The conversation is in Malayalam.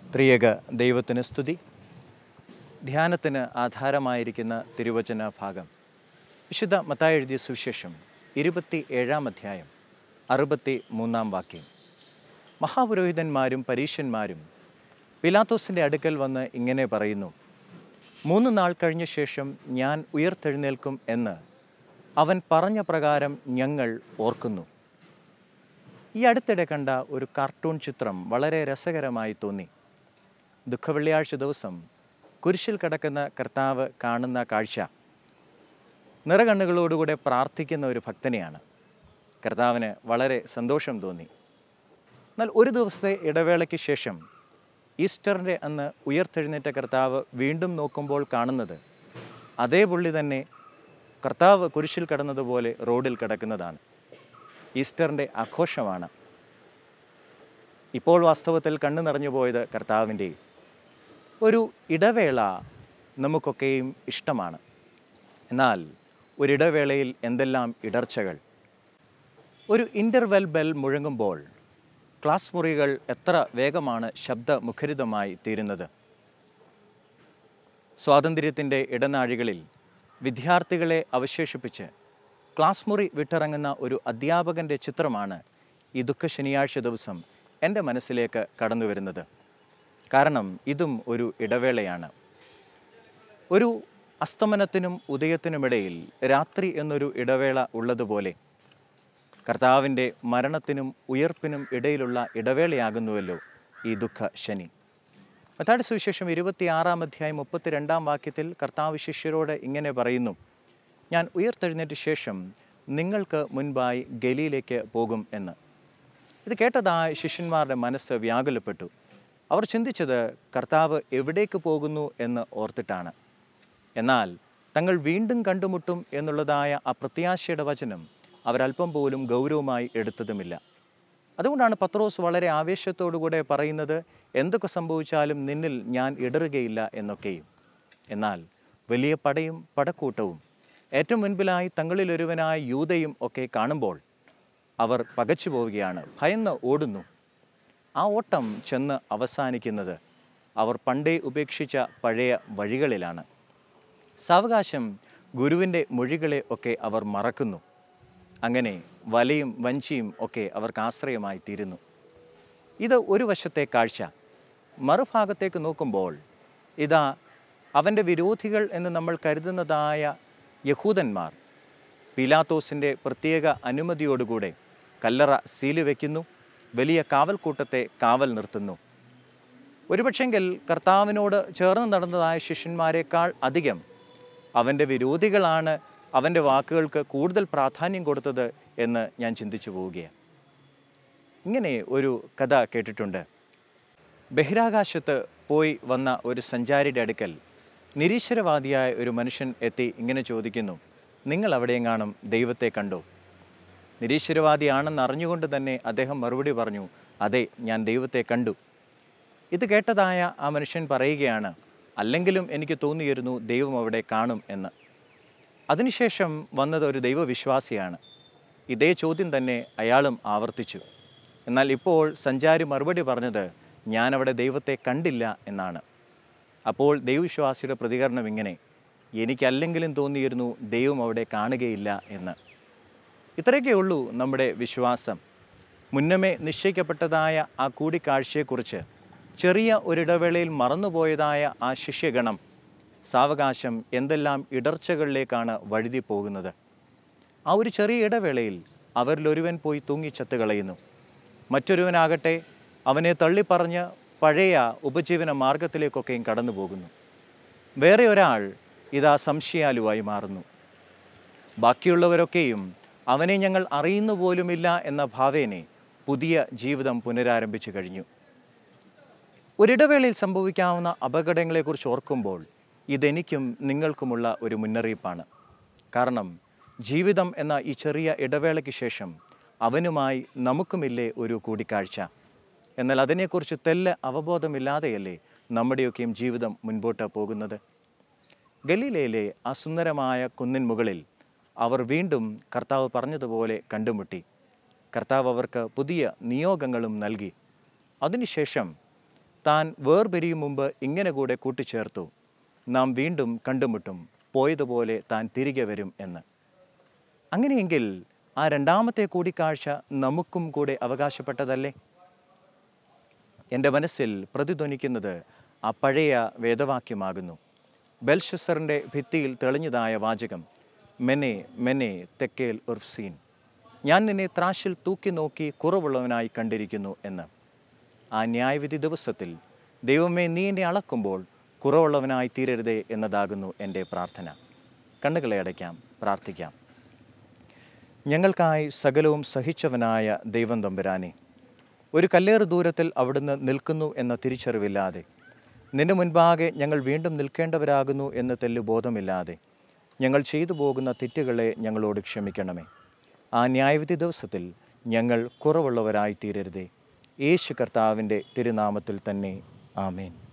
ത്രിയേക ദൈവത്തിന് സ്തുതി ധ്യാനത്തിന് ആധാരമായിരിക്കുന്ന തിരുവചന ഭാഗം വിശുദ്ധ മത്തായി എഴുതിയ സുവിശേഷം ഇരുപത്തി ഏഴാം അധ്യായം അറുപത്തി മൂന്നാം വാക്യം മഹാപുരോഹിതന്മാരും പരീശന്മാരും പിലാത്തോസിൻ്റെ അടുക്കൽ വന്ന് ഇങ്ങനെ പറയുന്നു മൂന്ന് നാൾ കഴിഞ്ഞ ശേഷം ഞാൻ ഉയർത്തെഴുന്നേൽക്കും എന്ന് അവൻ പറഞ്ഞ പ്രകാരം ഞങ്ങൾ ഓർക്കുന്നു ഈ അടുത്തിടെ കണ്ട ഒരു കാർട്ടൂൺ ചിത്രം വളരെ രസകരമായി തോന്നി ദുഃഖവെള്ളിയാഴ്ച ദിവസം കുരിശിൽ കിടക്കുന്ന കർത്താവ് കാണുന്ന കാഴ്ച നിറകണ്ണുകളോടുകൂടെ പ്രാർത്ഥിക്കുന്ന ഒരു ഭക്തനെയാണ് കർത്താവിന് വളരെ സന്തോഷം തോന്നി എന്നാൽ ഒരു ദിവസത്തെ ഇടവേളയ്ക്ക് ശേഷം ഈസ്റ്ററിൻ്റെ അന്ന് ഉയർത്തെഴുന്നേറ്റ കർത്താവ് വീണ്ടും നോക്കുമ്പോൾ കാണുന്നത് അതേ പുള്ളി തന്നെ കർത്താവ് കുരിശിൽ കിടന്നതുപോലെ റോഡിൽ കിടക്കുന്നതാണ് ഈസ്റ്ററിൻ്റെ ആഘോഷമാണ് ഇപ്പോൾ വാസ്തവത്തിൽ കണ്ണു നിറഞ്ഞു പോയത് കർത്താവിൻ്റെ ഒരു ഇടവേള നമുക്കൊക്കെയും ഇഷ്ടമാണ് എന്നാൽ ഒരിടവേളയിൽ എന്തെല്ലാം ഇടർച്ചകൾ ഒരു ഇൻ്റർവെൽ ബെൽ മുഴങ്ങുമ്പോൾ ക്ലാസ് മുറികൾ എത്ര വേഗമാണ് ശബ്ദമുഖരിതമായി തീരുന്നത് സ്വാതന്ത്ര്യത്തിൻ്റെ ഇടനാഴികളിൽ വിദ്യാർത്ഥികളെ അവശേഷിപ്പിച്ച് ക്ലാസ് മുറി വിട്ടിറങ്ങുന്ന ഒരു അധ്യാപകൻ്റെ ചിത്രമാണ് ഈ ദുഃഖ ശനിയാഴ്ച ദിവസം എൻ്റെ മനസ്സിലേക്ക് കടന്നു വരുന്നത് കാരണം ഇതും ഒരു ഇടവേളയാണ് ഒരു അസ്തമനത്തിനും ഉദയത്തിനുമിടയിൽ രാത്രി എന്നൊരു ഇടവേള ഉള്ളതുപോലെ കർത്താവിൻ്റെ മരണത്തിനും ഉയർപ്പിനും ഇടയിലുള്ള ഇടവേളയാകുന്നുവല്ലോ ഈ ദുഃഖ ശനി മത്താടി സുവിശേഷം ഇരുപത്തിയാറാം അധ്യായം മുപ്പത്തിരണ്ടാം വാക്യത്തിൽ കർത്താവ് ശിഷ്യരോട് ഇങ്ങനെ പറയുന്നു ഞാൻ ഉയർത്തെഴുന്നേറ്റ ശേഷം നിങ്ങൾക്ക് മുൻപായി ഗലിയിലേക്ക് പോകും എന്ന് ഇത് കേട്ടതായ ശിഷ്യന്മാരുടെ മനസ്സ് വ്യാകുലപ്പെട്ടു അവർ ചിന്തിച്ചത് കർത്താവ് എവിടേക്ക് പോകുന്നു എന്ന് ഓർത്തിട്ടാണ് എന്നാൽ തങ്ങൾ വീണ്ടും കണ്ടുമുട്ടും എന്നുള്ളതായ ആ പ്രത്യാശയുടെ വചനം അവരല്പം പോലും ഗൗരവമായി എടുത്തതുമില്ല അതുകൊണ്ടാണ് പത്രോസ് വളരെ ആവേശത്തോടുകൂടെ പറയുന്നത് എന്തൊക്കെ സംഭവിച്ചാലും നിന്നിൽ ഞാൻ ഇടറുകയില്ല എന്നൊക്കെയും എന്നാൽ വലിയ പടയും പടക്കൂട്ടവും ഏറ്റവും മുൻപിലായി തങ്ങളിലൊരുവനായ യൂതയും ഒക്കെ കാണുമ്പോൾ അവർ പകച്ചു പോവുകയാണ് ഭയന്ന് ഓടുന്നു ആ ഓട്ടം ചെന്ന് അവസാനിക്കുന്നത് അവർ പണ്ടേ ഉപേക്ഷിച്ച പഴയ വഴികളിലാണ് സാവകാശം ഗുരുവിൻ്റെ മൊഴികളെ ഒക്കെ അവർ മറക്കുന്നു അങ്ങനെ വലയും വഞ്ചിയും ഒക്കെ അവർക്ക് ആശ്രയമായി തീരുന്നു ഇത് ഒരു വശത്തെ കാഴ്ച മറുഭാഗത്തേക്ക് നോക്കുമ്പോൾ ഇതാ അവൻ്റെ വിരോധികൾ എന്ന് നമ്മൾ കരുതുന്നതായ യഹൂദന്മാർ പീലാത്തോസിൻ്റെ പ്രത്യേക അനുമതിയോടുകൂടെ കല്ലറ സീല് വയ്ക്കുന്നു വലിയ കാവൽക്കൂട്ടത്തെ കാവൽ നിർത്തുന്നു ഒരുപക്ഷെങ്കിൽ കർത്താവിനോട് ചേർന്ന് നടന്നതായ ശിഷ്യന്മാരെക്കാൾ അധികം അവൻ്റെ വിരോധികളാണ് അവൻ്റെ വാക്കുകൾക്ക് കൂടുതൽ പ്രാധാന്യം കൊടുത്തത് എന്ന് ഞാൻ ചിന്തിച്ചു പോവുകയാണ് ഇങ്ങനെ ഒരു കഥ കേട്ടിട്ടുണ്ട് ബഹിരാകാശത്ത് പോയി വന്ന ഒരു സഞ്ചാരിയുടെ അടുക്കൽ നിരീശ്വരവാദിയായ ഒരു മനുഷ്യൻ എത്തി ഇങ്ങനെ ചോദിക്കുന്നു നിങ്ങൾ അവിടെയെങ്ങാനും ദൈവത്തെ കണ്ടോ നിരീശ്വരവാദിയാണെന്ന് അറിഞ്ഞുകൊണ്ട് തന്നെ അദ്ദേഹം മറുപടി പറഞ്ഞു അതെ ഞാൻ ദൈവത്തെ കണ്ടു ഇത് കേട്ടതായ ആ മനുഷ്യൻ പറയുകയാണ് അല്ലെങ്കിലും എനിക്ക് തോന്നിയിരുന്നു ദൈവം അവിടെ കാണും എന്ന് അതിനുശേഷം വന്നത് ഒരു ദൈവവിശ്വാസിയാണ് ഇതേ ചോദ്യം തന്നെ അയാളും ആവർത്തിച്ചു എന്നാൽ ഇപ്പോൾ സഞ്ചാരി മറുപടി പറഞ്ഞത് ഞാനവിടെ ദൈവത്തെ കണ്ടില്ല എന്നാണ് അപ്പോൾ ദൈവവിശ്വാസിയുടെ പ്രതികരണം ഇങ്ങനെ എനിക്കല്ലെങ്കിലും തോന്നിയിരുന്നു ദൈവം അവിടെ കാണുകയില്ല എന്ന് ഇത്രയൊക്കെ ഉള്ളൂ നമ്മുടെ വിശ്വാസം മുന്നമേ നിശ്ചയിക്കപ്പെട്ടതായ ആ കൂടിക്കാഴ്ചയെക്കുറിച്ച് ചെറിയ ഒരിടവേളയിൽ മറന്നുപോയതായ ആ ശിഷ്യഗണം സാവകാശം എന്തെല്ലാം ഇടർച്ചകളിലേക്കാണ് വഴുതി പോകുന്നത് ആ ഒരു ചെറിയ ഇടവേളയിൽ അവരിലൊരുവൻ പോയി തൂങ്ങി ചത്തുകളയുന്നു മറ്റൊരുവനാകട്ടെ അവനെ തള്ളിപ്പറഞ്ഞ് പഴയ ഉപജീവന മാർഗത്തിലേക്കൊക്കെയും കടന്നു പോകുന്നു വേറെ ഒരാൾ ഇതാ സംശയാലുവായി മാറുന്നു ബാക്കിയുള്ളവരൊക്കെയും അവനെ ഞങ്ങൾ അറിയുന്നു പോലുമില്ല എന്ന ഭാവേനെ പുതിയ ജീവിതം പുനരാരംഭിച്ചു കഴിഞ്ഞു ഒരിടവേളയിൽ സംഭവിക്കാവുന്ന അപകടങ്ങളെക്കുറിച്ച് ഓർക്കുമ്പോൾ ഇതെനിക്കും നിങ്ങൾക്കുമുള്ള ഒരു മുന്നറിയിപ്പാണ് കാരണം ജീവിതം എന്ന ഈ ചെറിയ ഇടവേളയ്ക്ക് ശേഷം അവനുമായി നമുക്കുമില്ലേ ഒരു കൂടിക്കാഴ്ച എന്നാൽ അതിനെക്കുറിച്ച് തെല്ല അവബോധമില്ലാതെയല്ലേ നമ്മുടെയൊക്കെയും ജീവിതം മുൻപോട്ട് പോകുന്നത് ഗലീലയിലെ ആ സുന്ദരമായ കുന്നിൻ മുകളിൽ അവർ വീണ്ടും കർത്താവ് പറഞ്ഞതുപോലെ കണ്ടുമുട്ടി കർത്താവ് അവർക്ക് പുതിയ നിയോഗങ്ങളും നൽകി അതിനുശേഷം താൻ വേർപിരിയും മുമ്പ് ഇങ്ങനെ കൂടെ കൂട്ടിച്ചേർത്തു നാം വീണ്ടും കണ്ടുമുട്ടും പോയതുപോലെ താൻ തിരികെ വരും എന്ന് അങ്ങനെയെങ്കിൽ ആ രണ്ടാമത്തെ കൂടിക്കാഴ്ച നമുക്കും കൂടെ അവകാശപ്പെട്ടതല്ലേ എൻ്റെ മനസ്സിൽ പ്രതിധ്വനിക്കുന്നത് ആ പഴയ വേദവാക്യമാകുന്നു ബെൽഷസറിൻ്റെ ഭിത്തിയിൽ തെളിഞ്ഞതായ വാചകം മെനെ മെനെ തെക്കേൽ ഉർഫ്സീൻ ഞാൻ നിന്നെ ത്രാശിൽ തൂക്കി നോക്കി കുറവുള്ളവനായി കണ്ടിരിക്കുന്നു എന്ന് ആ ന്യായവിധി ദിവസത്തിൽ ദൈവമേ നീ എന്നെ അളക്കുമ്പോൾ കുറവുള്ളവനായി തീരരുതേ എന്നതാകുന്നു എൻ്റെ പ്രാർത്ഥന കണ്ണുകളെ അടയ്ക്കാം പ്രാർത്ഥിക്കാം ഞങ്ങൾക്കായി സകലവും സഹിച്ചവനായ ദൈവം തമ്പുരാനെ ഒരു കല്ലേറ് ദൂരത്തിൽ അവിടുന്ന് നിൽക്കുന്നു എന്ന തിരിച്ചറിവില്ലാതെ നിന്റെ മുൻപാകെ ഞങ്ങൾ വീണ്ടും നിൽക്കേണ്ടവരാകുന്നു എന്ന് തെല്ലു ബോധമില്ലാതെ ഞങ്ങൾ ചെയ്തു പോകുന്ന തെറ്റുകളെ ഞങ്ങളോട് ക്ഷമിക്കണമേ ആ ന്യായവിധി ദിവസത്തിൽ ഞങ്ങൾ കുറവുള്ളവരായി തീരരുതേ യേശു കർത്താവിൻ്റെ തിരുനാമത്തിൽ തന്നെ ആമേൻ